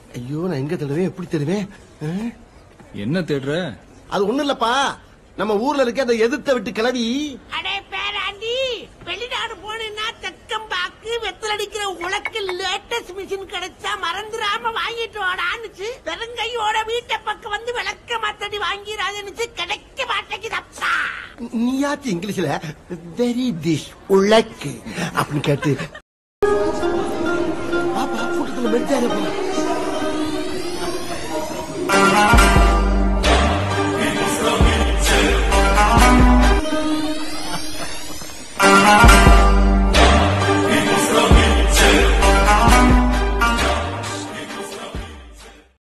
ஐயோ நான் எங்க தேடுவேன் எப்படி தேடுவேன் ஆ? என்ன தேடுற அது ஒண்ணும் இல்லப்பா நம்ம ஊர்ல இருக்க அந்த எதிர்த்த விட்டு கிளவி அடே பேராண்டி வெளிநாடு போனேன்னா தெக்கம்பாக்கு வெத்தலடிக்கிற உலக்கு லேட்டஸ்ட் மிஷின் கிடைச்சா மறந்துடாம வாங்கிட்டு வாடான்னுச்சு வெறுங்கையோட வீட்டை பக்கம் வந்து விளக்க மாத்தடி வாங்கிடாதுன்னுச்சு கிடைக்க மாட்டேங்குதப்பா நீயாச்சு இங்கிலீஷ்ல வெரி டிஷ் உலக்கு அப்படின்னு கேட்டு பாப்பா கூட்டத்துல மெரிச்சாரு